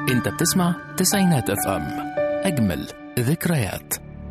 انت بتسمع تسعينات اف ام اجمل ذكريات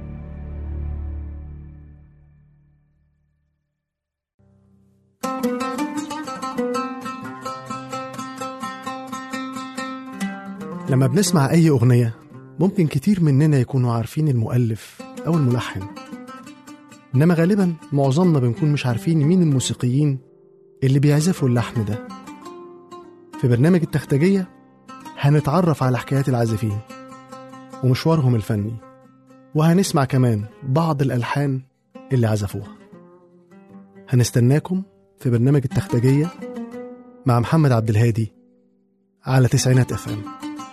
لما بنسمع أي أغنية ممكن كتير مننا يكونوا عارفين المؤلف أو الملحن إنما غالبا معظمنا بنكون مش عارفين مين الموسيقيين اللي بيعزفوا اللحن ده في برنامج التختجية هنتعرف على حكايات العازفين ومشوارهم الفني وهنسمع كمان بعض الألحان اللي عزفوها هنستناكم في برنامج التختجية مع محمد عبد الهادي على تسعينات اف ام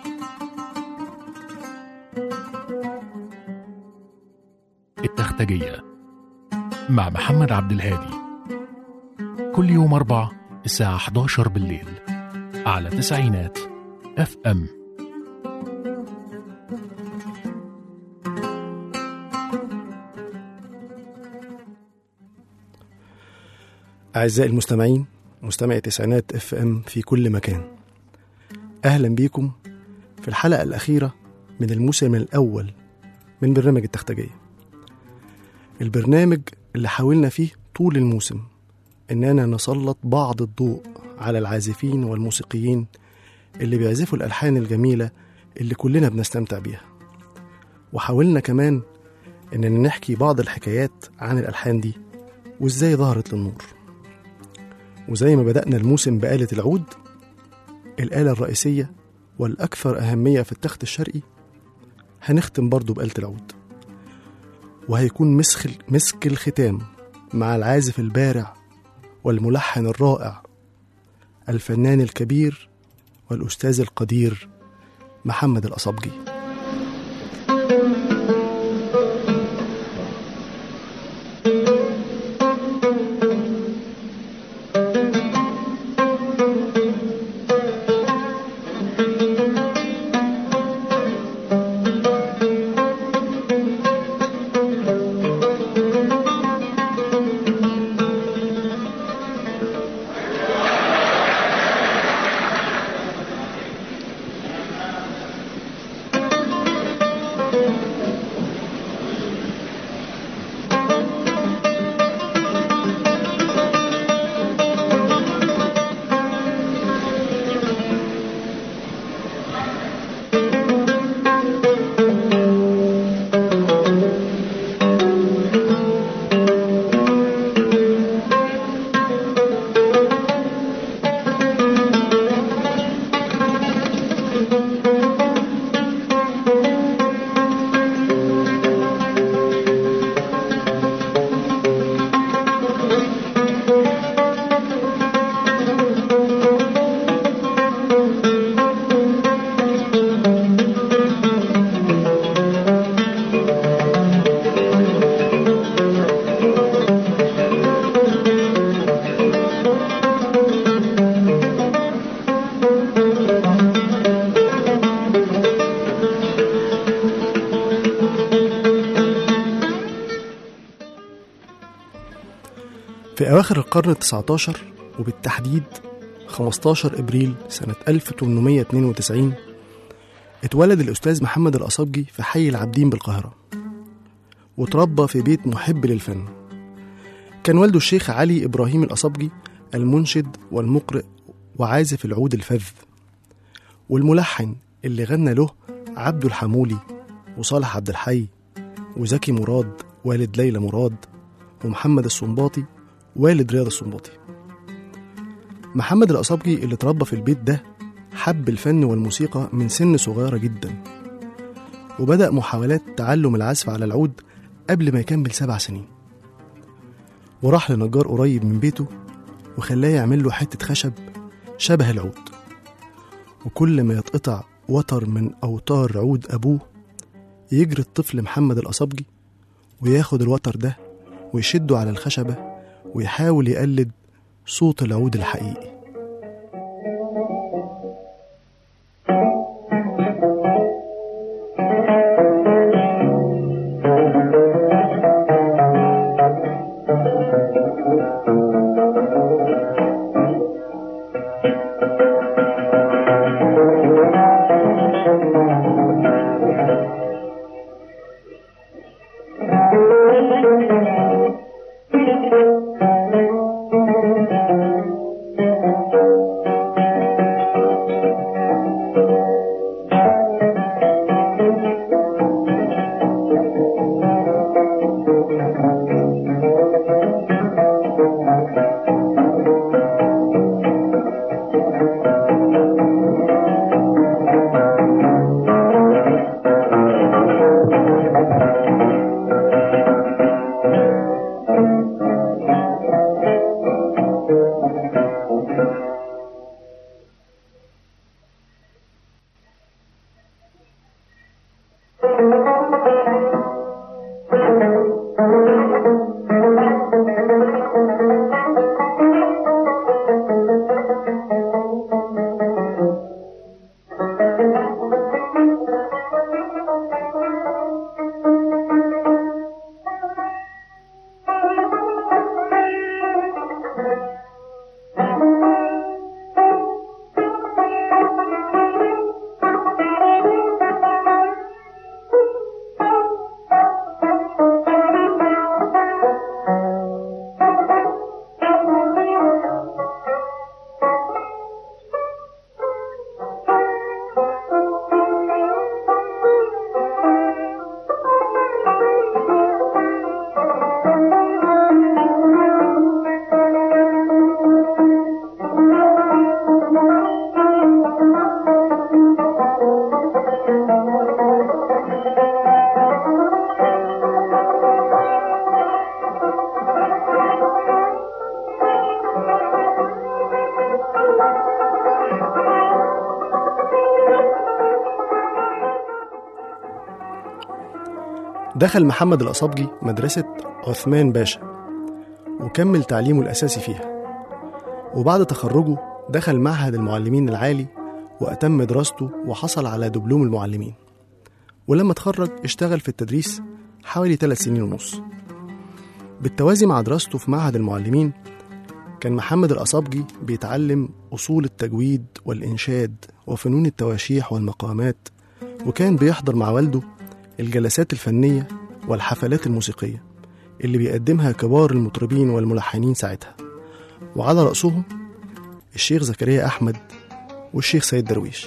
التختجية مع محمد عبد الهادي كل يوم أربع الساعة 11 بالليل على تسعينات اف ام أعزائي المستمعين مستمعي تسعينات اف ام في كل مكان أهلا بيكم في الحلقة الأخيرة من الموسم الأول من برنامج التختجية البرنامج اللي حاولنا فيه طول الموسم إننا نسلط بعض الضوء على العازفين والموسيقيين اللي بيعزفوا الألحان الجميلة اللي كلنا بنستمتع بيها وحاولنا كمان إننا نحكي بعض الحكايات عن الألحان دي وإزاي ظهرت للنور وزي ما بدأنا الموسم بآلة العود الآلة الرئيسية والأكثر أهمية في التخت الشرقي هنختم برضو بآلة العود وهيكون مسك مسك الختام مع العازف البارع والملحن الرائع الفنان الكبير والأستاذ القدير محمد الأصبجي في أواخر القرن التسعة عشر وبالتحديد 15 إبريل سنة 1892 اتولد الأستاذ محمد الأصبجي في حي العابدين بالقاهرة وتربى في بيت محب للفن كان والده الشيخ علي إبراهيم الأصبجي المنشد والمقرئ وعازف العود الفذ والملحن اللي غنى له عبد الحمولي وصالح عبد الحي وزكي مراد والد ليلى مراد ومحمد السنباطي والد رياض السنباطي محمد الأصابجي اللي اتربى في البيت ده حب الفن والموسيقى من سن صغيرة جدا وبدأ محاولات تعلم العزف على العود قبل ما يكمل سبع سنين وراح لنجار قريب من بيته وخلاه يعمل له حتة خشب شبه العود وكل ما يتقطع وتر من أوتار عود أبوه يجري الطفل محمد الأصابجي وياخد الوتر ده ويشده على الخشبة ويحاول يقلد صوت العود الحقيقي دخل محمد الأصابجي مدرسة عثمان باشا وكمل تعليمه الأساسي فيها وبعد تخرجه دخل معهد المعلمين العالي وأتم دراسته وحصل على دبلوم المعلمين ولما اتخرج اشتغل في التدريس حوالي ثلاث سنين ونص بالتوازي مع دراسته في معهد المعلمين كان محمد الأصابجي بيتعلم أصول التجويد والإنشاد وفنون التواشيح والمقامات وكان بيحضر مع والده الجلسات الفنية والحفلات الموسيقية اللي بيقدمها كبار المطربين والملحنين ساعتها وعلى رأسهم الشيخ زكريا أحمد والشيخ سيد درويش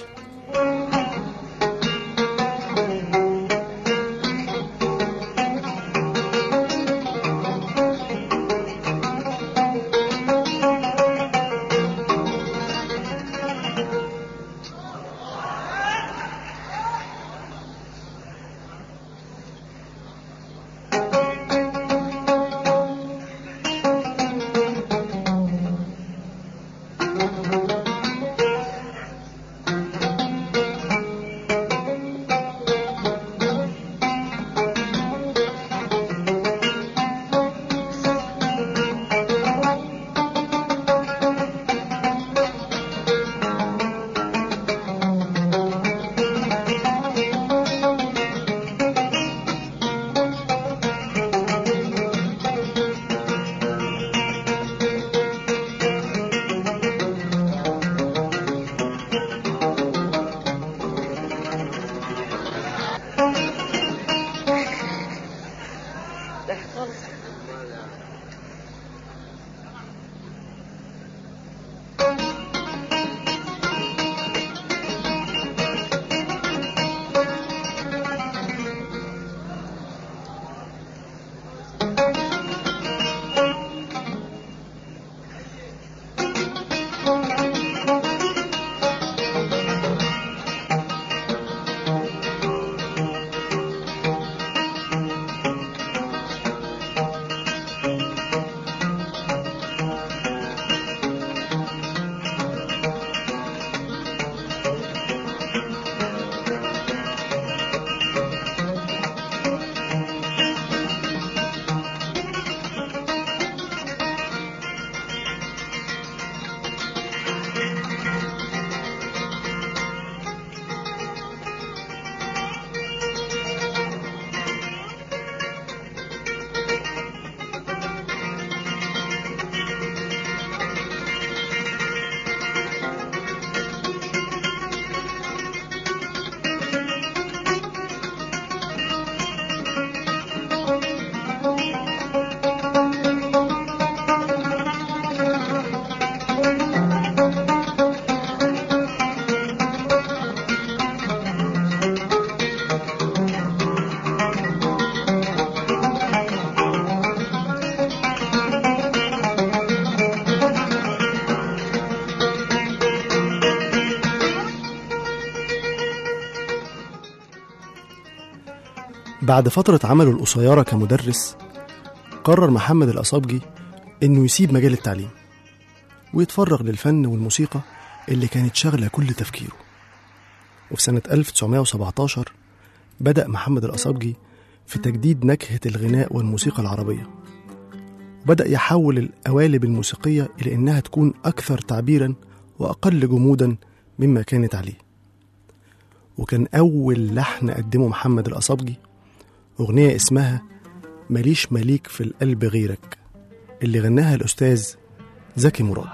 بعد فترة عمله القصيرة كمدرس قرر محمد الأصابجي إنه يسيب مجال التعليم ويتفرغ للفن والموسيقى اللي كانت شاغلة كل تفكيره وفي سنة 1917 بدأ محمد الأصابجي في تجديد نكهة الغناء والموسيقى العربية وبدأ يحول القوالب الموسيقية إلى إنها تكون أكثر تعبيرا وأقل جمودا مما كانت عليه وكان أول لحن قدمه محمد الأصابجي أغنية اسمها ماليش مليك في القلب غيرك اللي غناها الأستاذ زكي مراد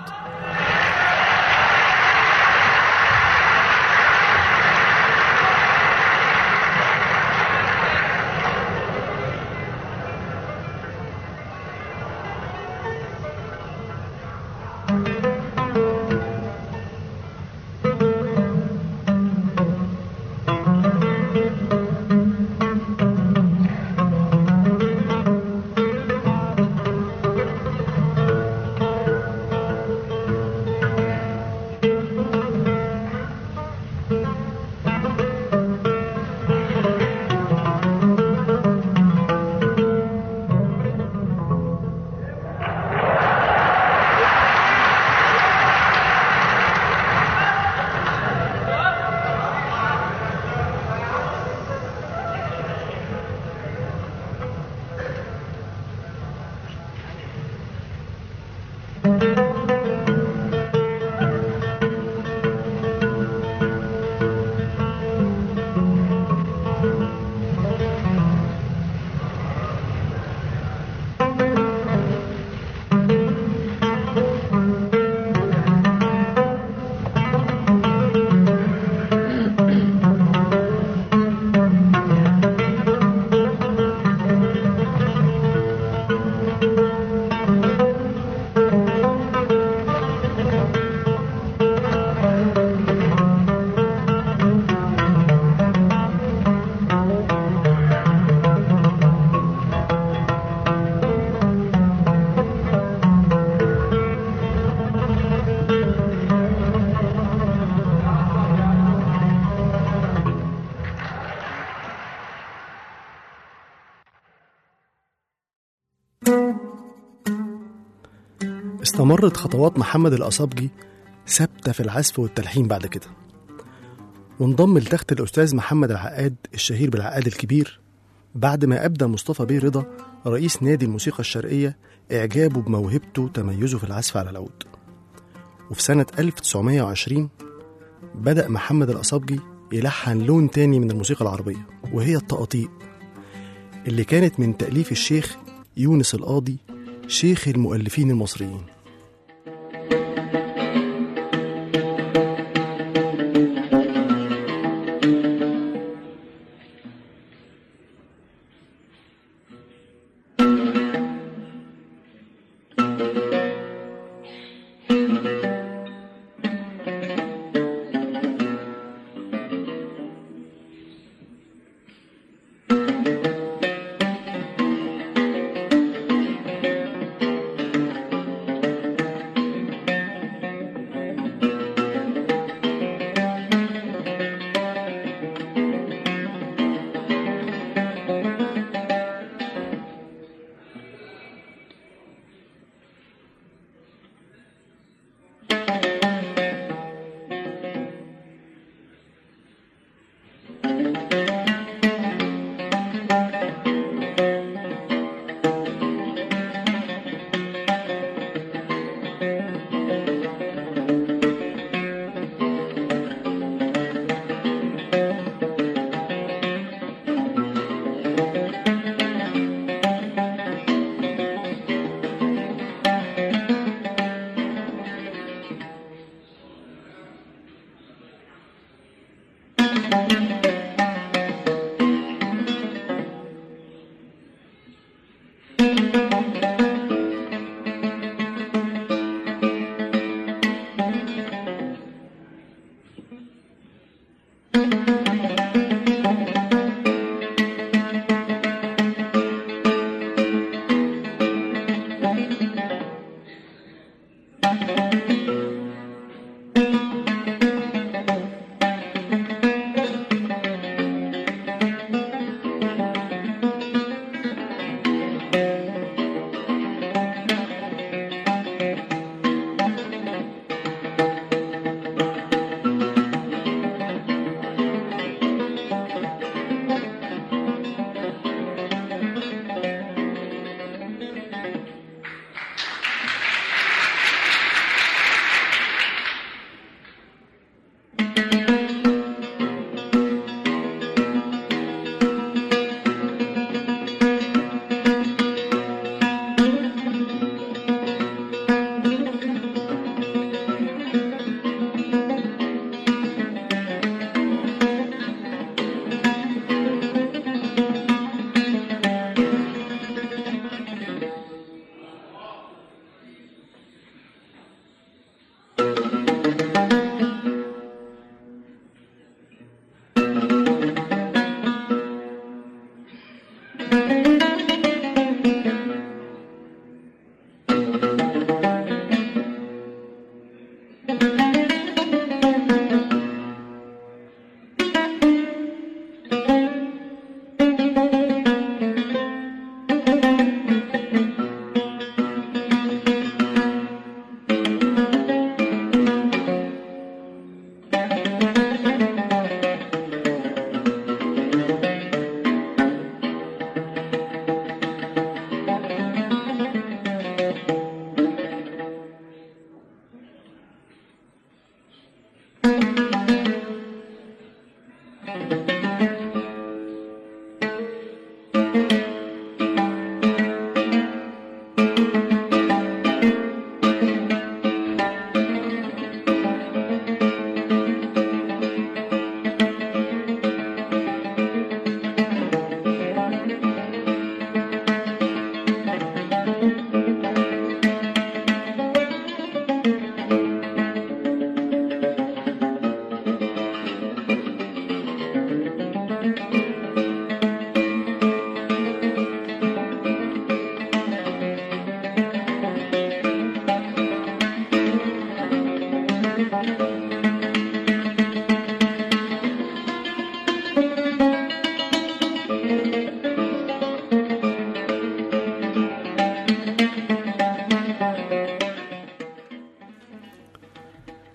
استمرت خطوات محمد الأصابجي ثابتة في العزف والتلحين بعد كده وانضم لتخت الأستاذ محمد العقاد الشهير بالعقاد الكبير بعد ما أبدى مصطفى بيه رضا رئيس نادي الموسيقى الشرقية إعجابه بموهبته وتميزه في العزف على العود وفي سنة 1920 بدأ محمد الأصابجي يلحن لون تاني من الموسيقى العربية وهي التقاطيع اللي كانت من تأليف الشيخ يونس القاضي شيخ المؤلفين المصريين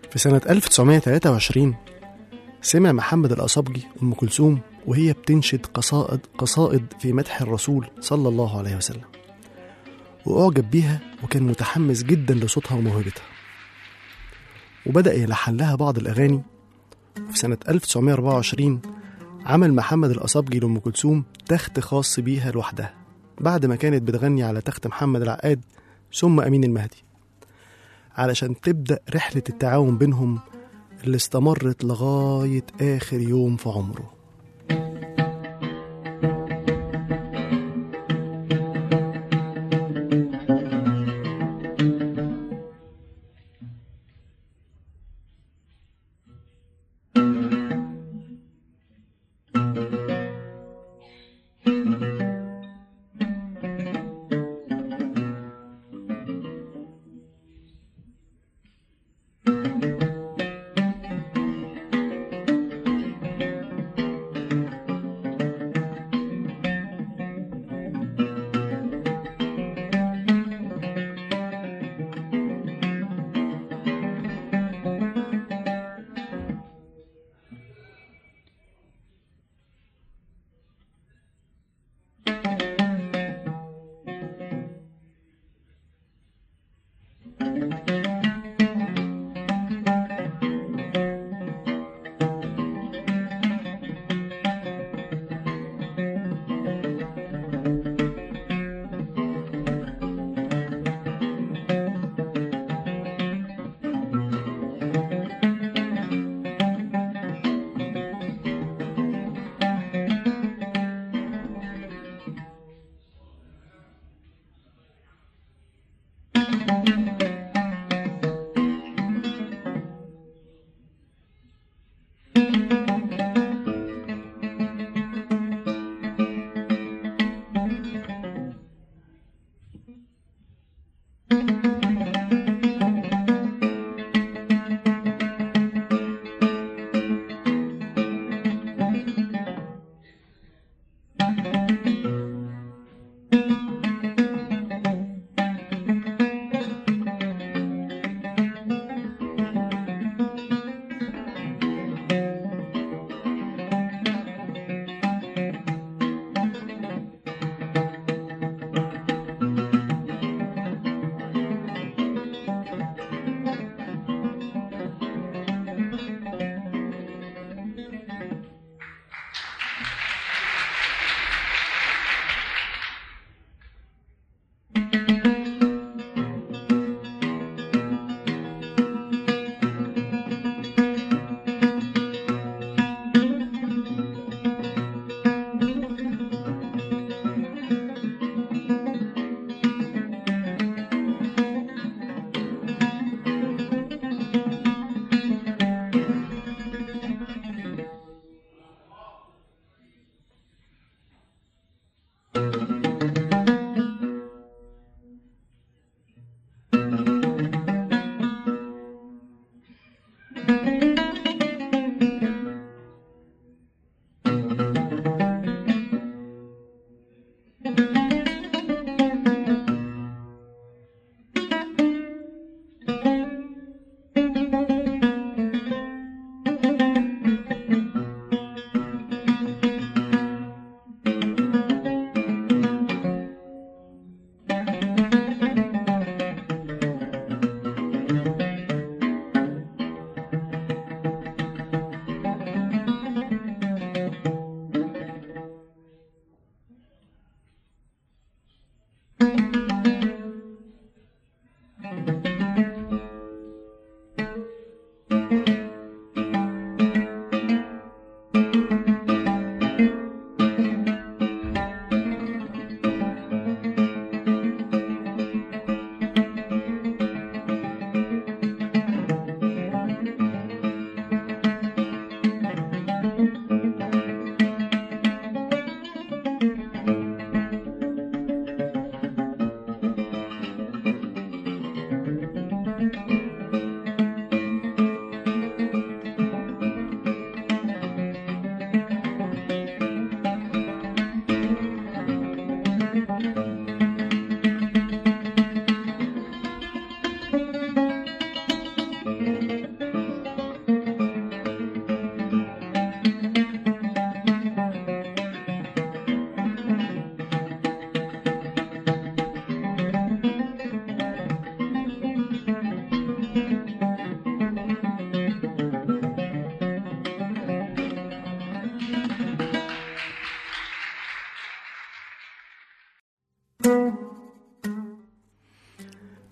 في سنة 1923 سمع محمد الأصبجي أم كلثوم وهي بتنشد قصائد قصائد في مدح الرسول صلى الله عليه وسلم وأعجب بيها وكان متحمس جدا لصوتها وموهبتها وبدأ يلحن لها بعض الأغاني في سنة 1924 عمل محمد الأصبجي لأم كلثوم تخت خاص بيها لوحدها بعد ما كانت بتغني على تخت محمد العقاد ثم أمين المهدي علشان تبدأ رحلة التعاون بينهم اللي استمرت لغاية آخر يوم في عمره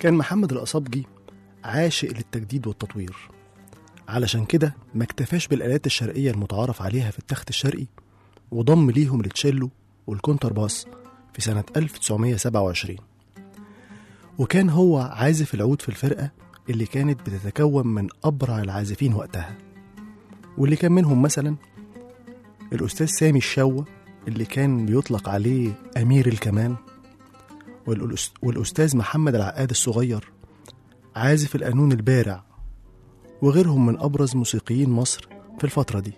كان محمد الأصابجي عاشق للتجديد والتطوير علشان كده ما اكتفاش بالآلات الشرقية المتعارف عليها في التخت الشرقي وضم ليهم التشيلو والكونتر باس في سنة 1927 وكان هو عازف العود في الفرقة اللي كانت بتتكون من أبرع العازفين وقتها واللي كان منهم مثلا الأستاذ سامي الشاوة اللي كان بيطلق عليه أمير الكمان والأس- والأستاذ محمد العقاد الصغير عازف القانون البارع وغيرهم من أبرز موسيقيين مصر في الفترة دي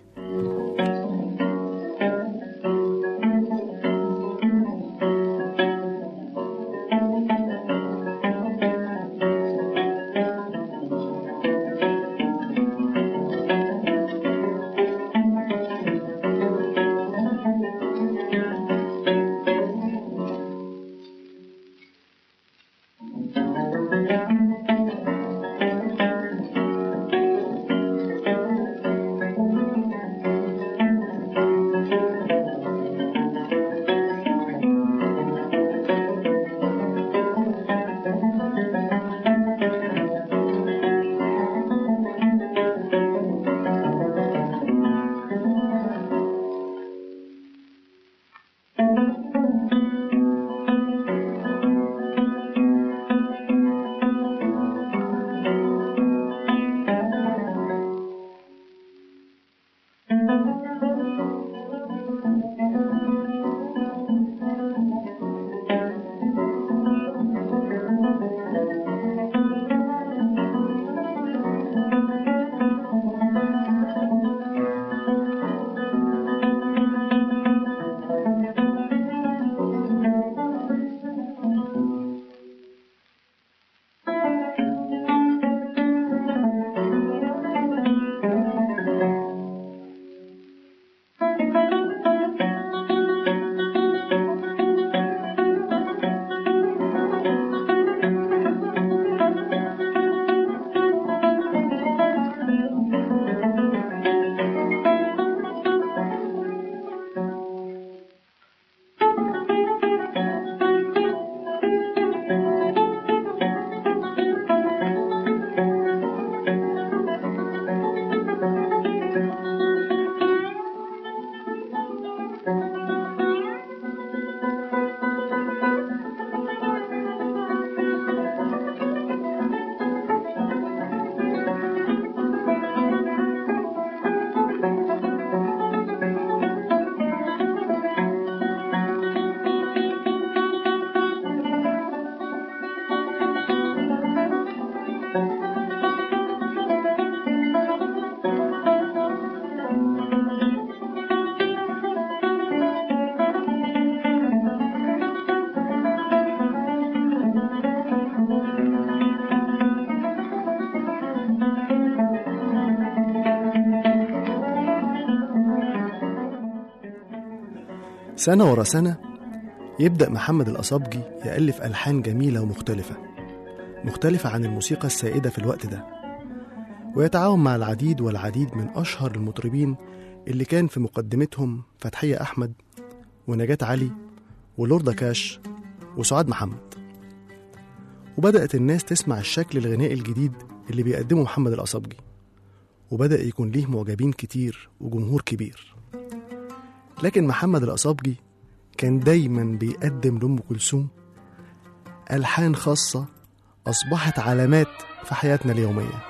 سنة ورا سنة يبدأ محمد الأصابجي يألف ألحان جميلة ومختلفة مختلفة عن الموسيقى السائدة في الوقت ده ويتعاون مع العديد والعديد من أشهر المطربين اللي كان في مقدمتهم فتحية أحمد ونجاة علي ولوردا كاش وسعاد محمد وبدأت الناس تسمع الشكل الغنائي الجديد اللي بيقدمه محمد الأصابجي وبدأ يكون ليه معجبين كتير وجمهور كبير لكن محمد الأصابجي كان دايما بيقدم لأم كلثوم ألحان خاصة أصبحت علامات في حياتنا اليومية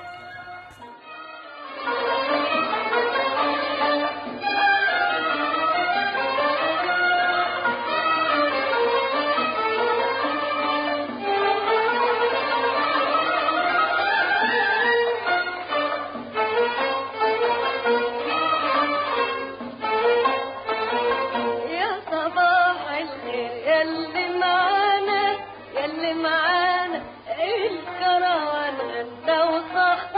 يا صباح الخير يلي معانا يلي معانا الكروان غدا وصح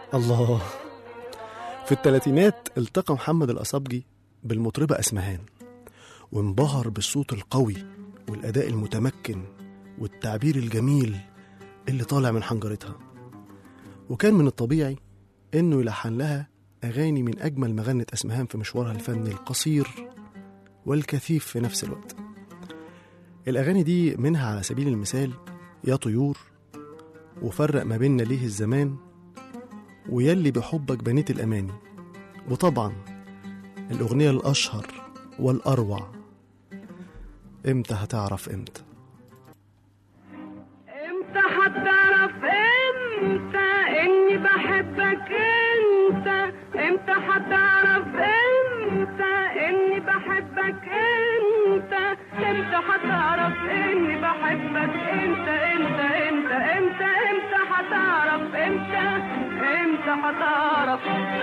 الله في الثلاثينات التقى محمد الأصابجي بالمطربة أسمهان وانبهر بالصوت القوي والأداء المتمكن والتعبير الجميل اللي طالع من حنجرتها وكان من الطبيعي إنه يلحن لها أغاني من أجمل ما غنت أسمهان في مشوارها الفني القصير والكثيف في نفس الوقت الأغاني دي منها على سبيل المثال يا طيور وفرق ما بيننا ليه الزمان ويلي بحبك بنيت الأماني وطبعا الأغنية الأشهر والأروع إمتى هتعرف إمتى امتى هتعرف امتى اني بحبك انت امتى هتعرف امتى اني بحبك انت امتى هتعرف اني بحبك انت انت انت امتى امتى هتعرف امتى امتى هتعرف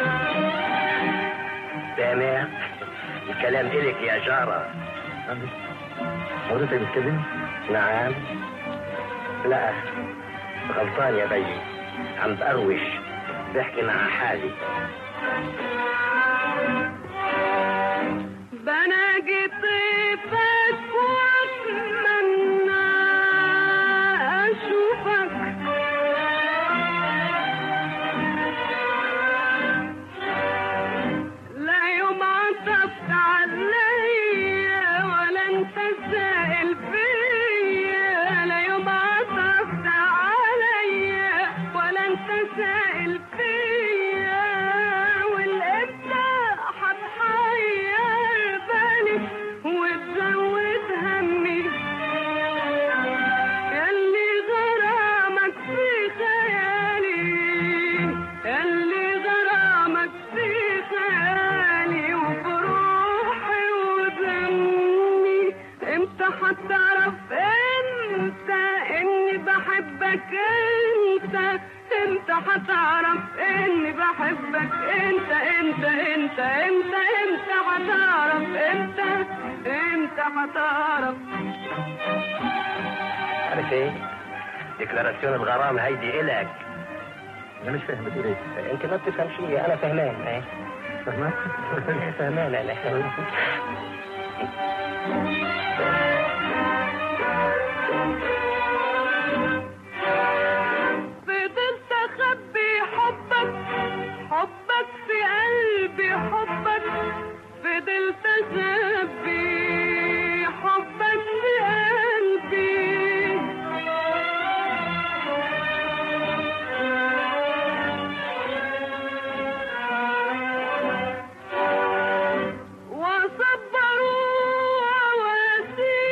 سامع الكلام إلك يا جارة حضرتك بتتكلم؟ نعم لا غلطان يا بيي عم بقروش بحكي مع حالي بناجي طيفك واتمنى اشوفك لا يوم عطفت عليا ولا انت سائل فيا لا يوم عطفت عليا ولا انت سائل فيا والامتى هتحير بالي وتزود همي ياللي غرامك في خيالي ياللي غرامك في خيالي وبروحي ودمي امتى هتعرف انت اني بحبك انت امتى هتعرف اني بحبك انت انت انت امتى امتى هتعرف امتى امتى هتعرف عارف ايه؟ ديكلاراسيون الغرام هيدي إلك أنا مش فاهم بتقول إيه؟ أنت ما بتفهم شيء أنا فهمان إيه؟ فهمان؟ فهمان أنا فضلت اخبي حبك حبك في قلبي حبك فضلت اخبي حبك في قلبي وصبروا عواسي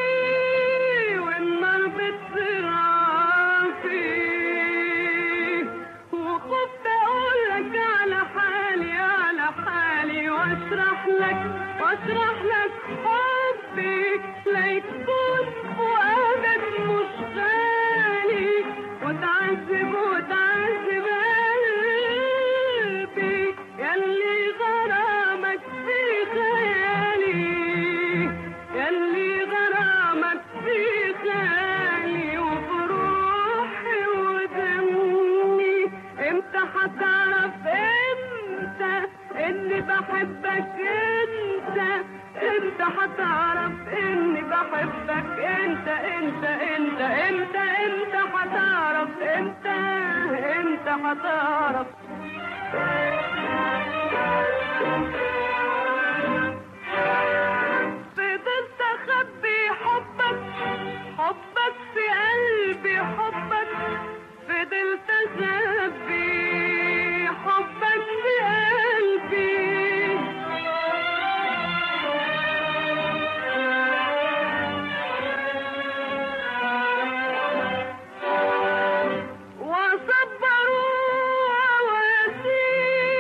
والنار بتزرع فيه وخفت اقولك على حالي على حالي واشرح لك واشرح لك حبي ليكون فؤادك مش غالي وتعذب وتعذب قلبي ياللي غرامك في خيالي ياللي غرامك في خيالي وبروحي ودمي امتى هتعرف امتى اني بحبك انت امتى هتعرف اني بحبك انت انت انت انت امتى هتعرف امتى امتى هتعرف فضلت اخبي حبك حبك في قلبي حبك فضلت اخبي حبك في قلبي وصبروا عواسي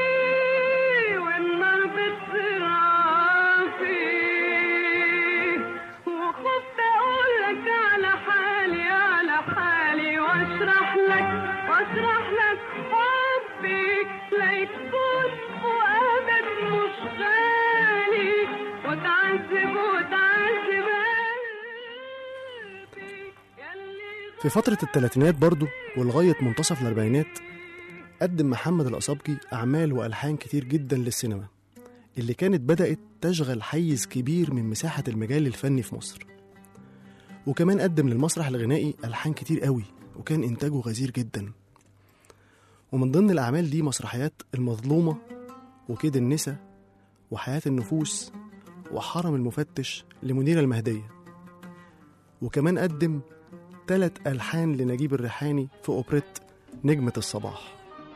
والنار بتزرع فيه وخفت اقولك على حالي على حالي واشرح لك واشرح لك حبي ليكون فؤادك مش غالي وتعذب وتعذب قلبي ياللي في فترة الثلاثينات برضو ولغاية منتصف الأربعينات قدم محمد الأصابجي أعمال وألحان كتير جدا للسينما اللي كانت بدأت تشغل حيز كبير من مساحة المجال الفني في مصر وكمان قدم للمسرح الغنائي ألحان كتير قوي وكان إنتاجه غزير جدا ومن ضمن الأعمال دي مسرحيات المظلومة وكيد النسا وحياة النفوس وحرم المفتش لمنيرة المهدية وكمان قدم تلات ألحان لنجيب الريحاني في أوبريت نجمة الصباح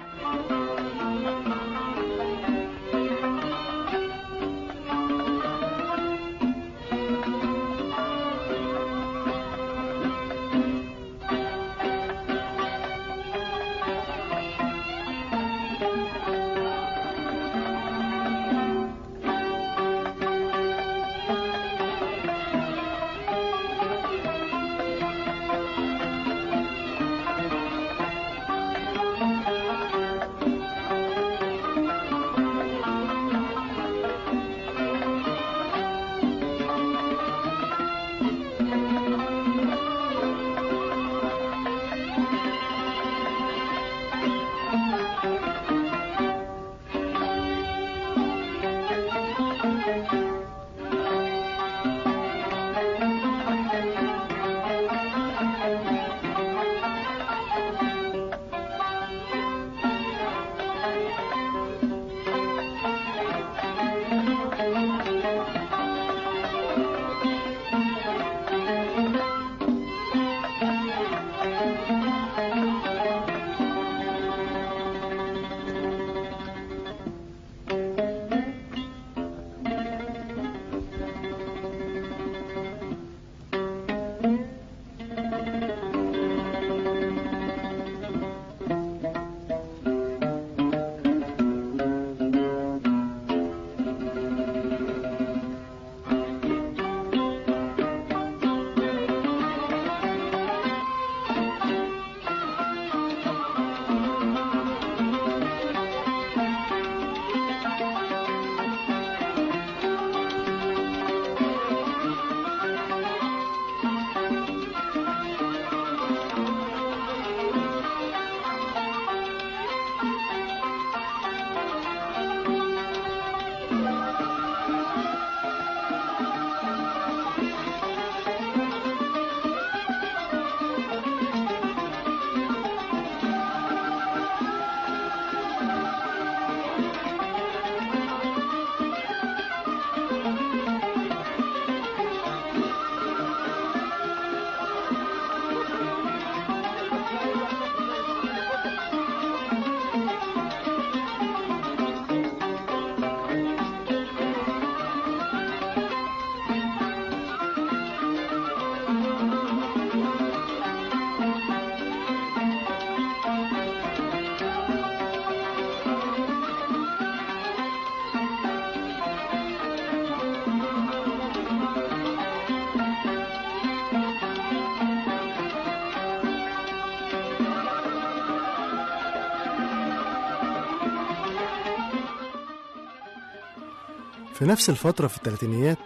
في نفس الفترة في الثلاثينيات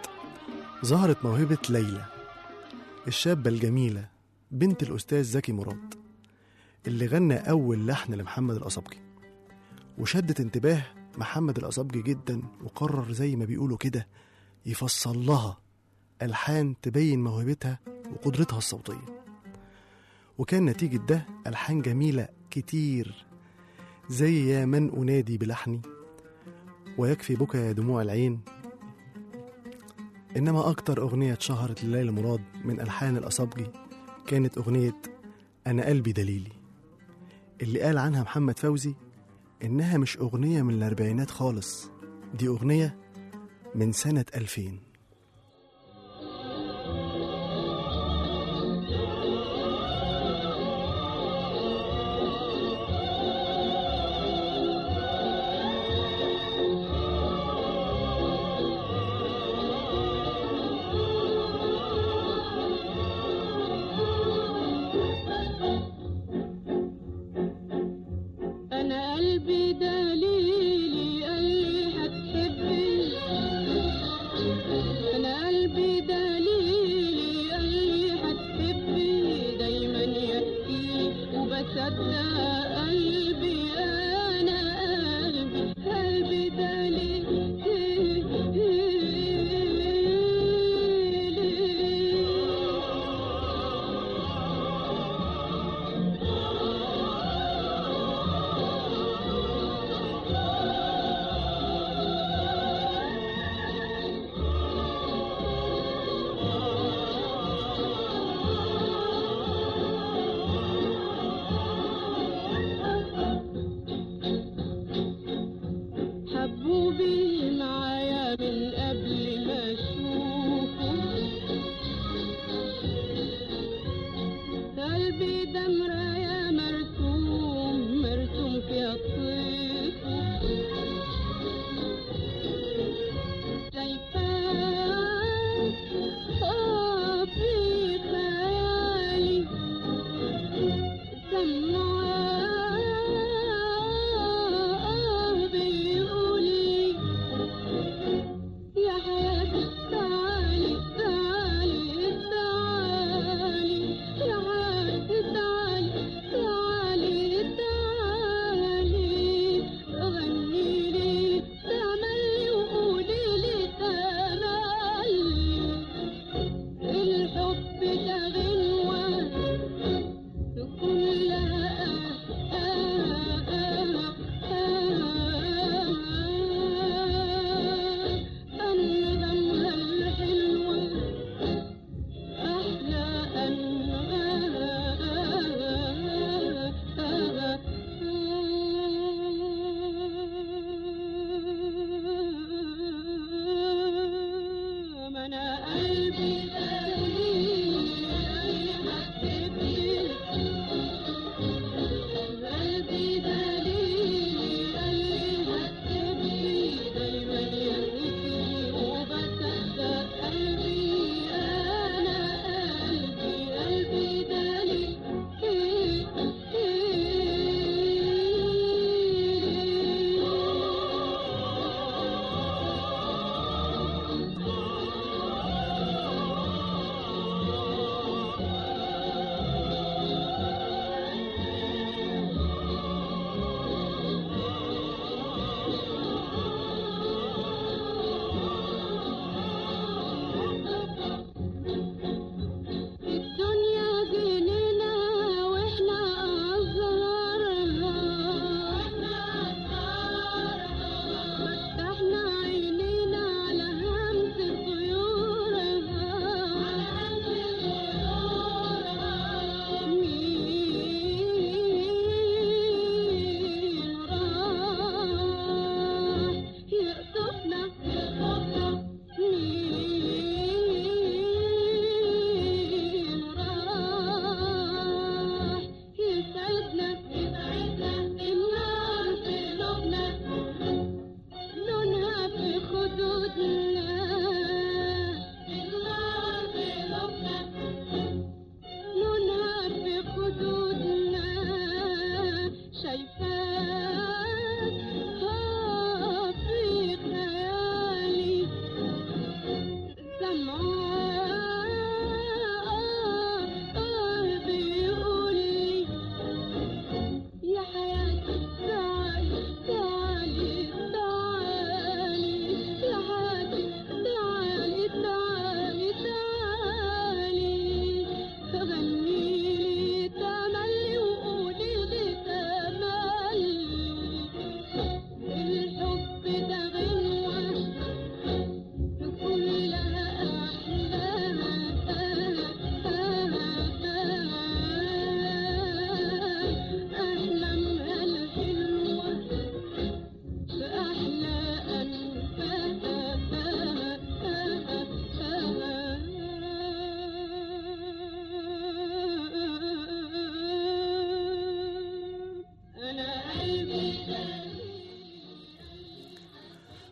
ظهرت موهبة ليلى الشابة الجميلة بنت الأستاذ زكي مراد اللي غنى أول لحن لمحمد الأصبجي وشدت انتباه محمد الأصبجي جدا وقرر زي ما بيقولوا كده يفصل لها ألحان تبين موهبتها وقدرتها الصوتية وكان نتيجة ده ألحان جميلة كتير زي يا من أنادي بلحني ويكفي بكى يا دموع العين إنما أكتر أغنية اتشهرت لليلى مراد من ألحان الأصابجي كانت أغنية أنا قلبي دليلي اللي قال عنها محمد فوزي إنها مش أغنية من الأربعينات خالص دي أغنية من سنة 2000 أنا قلبي دليلي قال لي هتحبني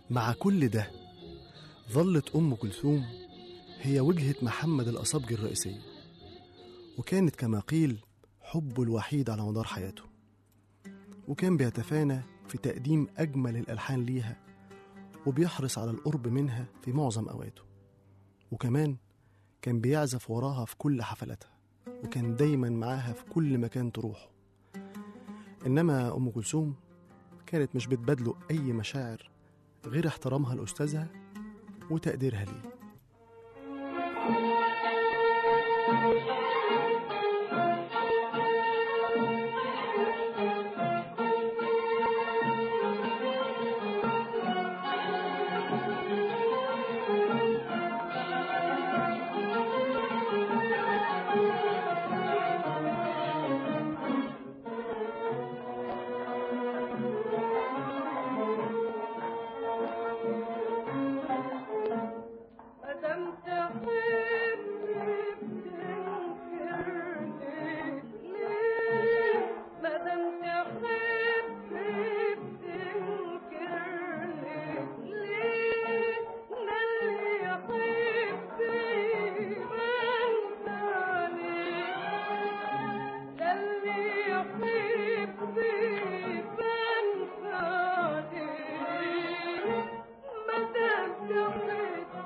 مع كل ده ظلت أم كلثوم هي وجهة محمد الأصابجي الرئيسية وكانت كما قيل حبه الوحيد على مدار حياته وكان بيتفانى في تقديم أجمل الألحان ليها وبيحرص على القرب منها في معظم أوقاته وكمان كان بيعزف وراها في كل حفلاتها وكان دايما معاها في كل مكان تروحه إنما أم كلثوم كانت مش بتبادله أي مشاعر غير احترامها لأستاذها وتقديرها ليه مادام تحبني بتنكرني ليه مادام تحبني بتنكرني ليه ده اللي يحبني بنساني ده اللي يحبني بنساني مادام تحبني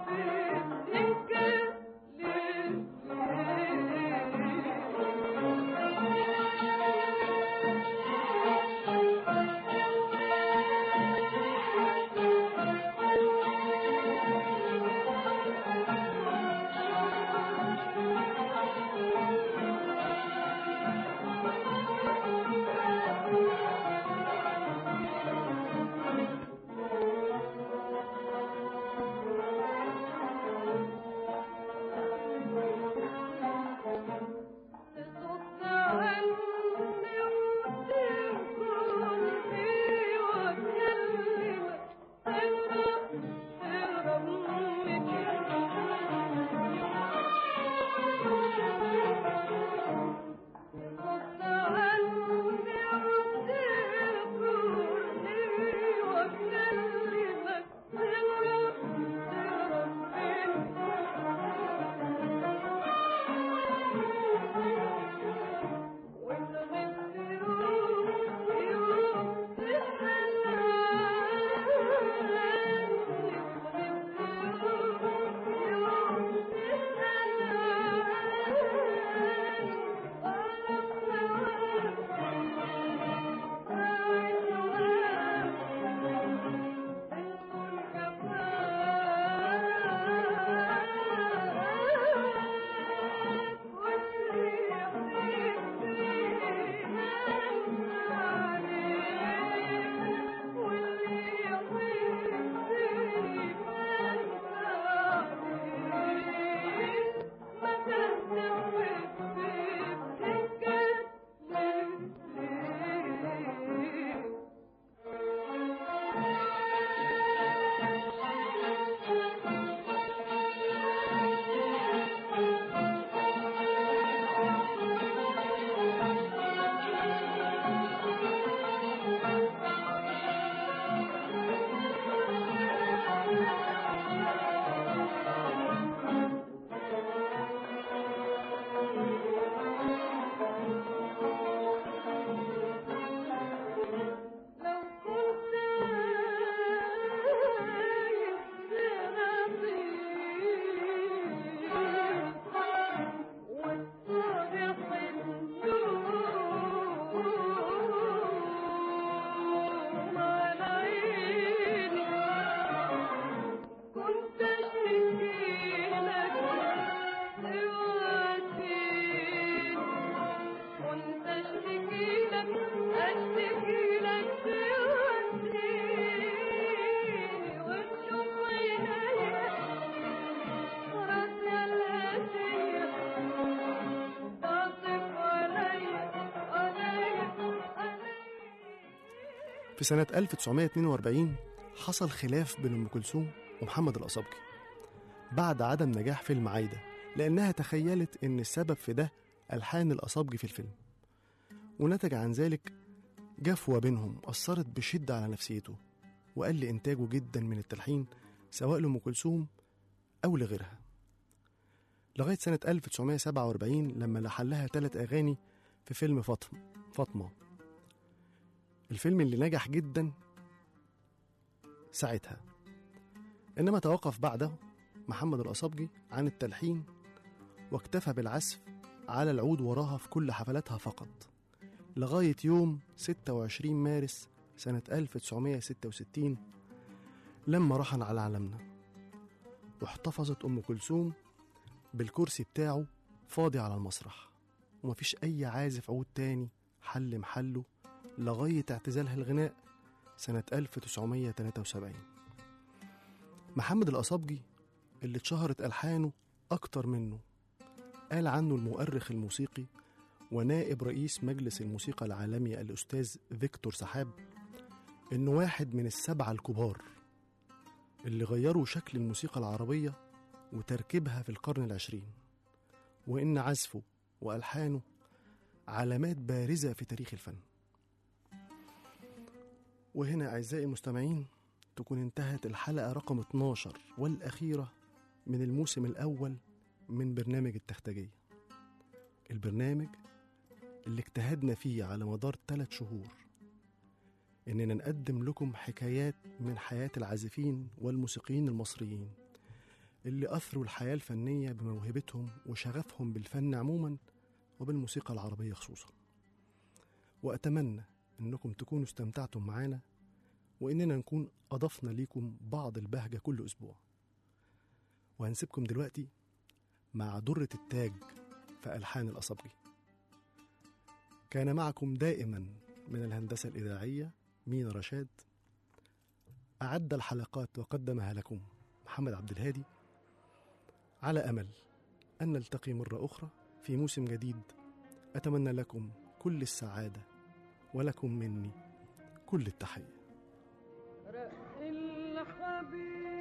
تصد عني وتنكرني واكلمك تهرب تهرب مني تصد عني وتنكرني واكلمك تهرب تهرب لو كنت والصبح النوم على عيني كنت اشتكي لك تواسيني كنت اشتكي لك اشتكي لك تواسيني وتشوف عينيا رد الهدية تعطف عليا عليا عليا في سنة 1942 حصل خلاف بين أم كلثوم ومحمد الأصابجي بعد عدم نجاح فيلم عايدة لأنها تخيلت إن السبب في ده ألحان الأصابجي في الفيلم ونتج عن ذلك جفوة بينهم أثرت بشدة على نفسيته وقل إنتاجه جدا من التلحين سواء لأم كلثوم أو لغيرها لغاية سنة 1947 لما لحن لها ثلاث أغاني في فيلم فاطمة فاطمة الفيلم اللي نجح جدا ساعتها إنما توقف بعده محمد الأصابجي عن التلحين واكتفى بالعزف على العود وراها في كل حفلاتها فقط لغاية يوم 26 مارس سنة 1966 لما رحل على عالمنا واحتفظت أم كلثوم بالكرسي بتاعه فاضي على المسرح ومفيش أي عازف عود تاني حل محله لغاية اعتزالها الغناء سنة 1973 محمد الأصابجي اللي اتشهرت ألحانه أكتر منه قال عنه المؤرخ الموسيقي ونائب رئيس مجلس الموسيقى العالمي الأستاذ فيكتور سحاب إنه واحد من السبعة الكبار اللي غيروا شكل الموسيقى العربية وتركيبها في القرن العشرين وإن عزفه وألحانه علامات بارزة في تاريخ الفن وهنا أعزائي المستمعين تكون انتهت الحلقة رقم 12 والأخيرة من الموسم الأول من برنامج التختجية البرنامج اللي اجتهدنا فيه على مدار ثلاث شهور إننا نقدم لكم حكايات من حياة العازفين والموسيقيين المصريين اللي أثروا الحياة الفنية بموهبتهم وشغفهم بالفن عموما وبالموسيقى العربية خصوصا وأتمنى إنكم تكونوا استمتعتم معانا وإننا نكون أضفنا ليكم بعض البهجة كل أسبوع وهنسيبكم دلوقتي مع درة التاج في ألحان الأصبجي كان معكم دائما من الهندسة الإذاعية مينا رشاد أعد الحلقات وقدمها لكم محمد عبد الهادي على أمل أن نلتقي مرة أخرى في موسم جديد أتمنى لكم كل السعادة ولكم مني كل التحية رق الحبيب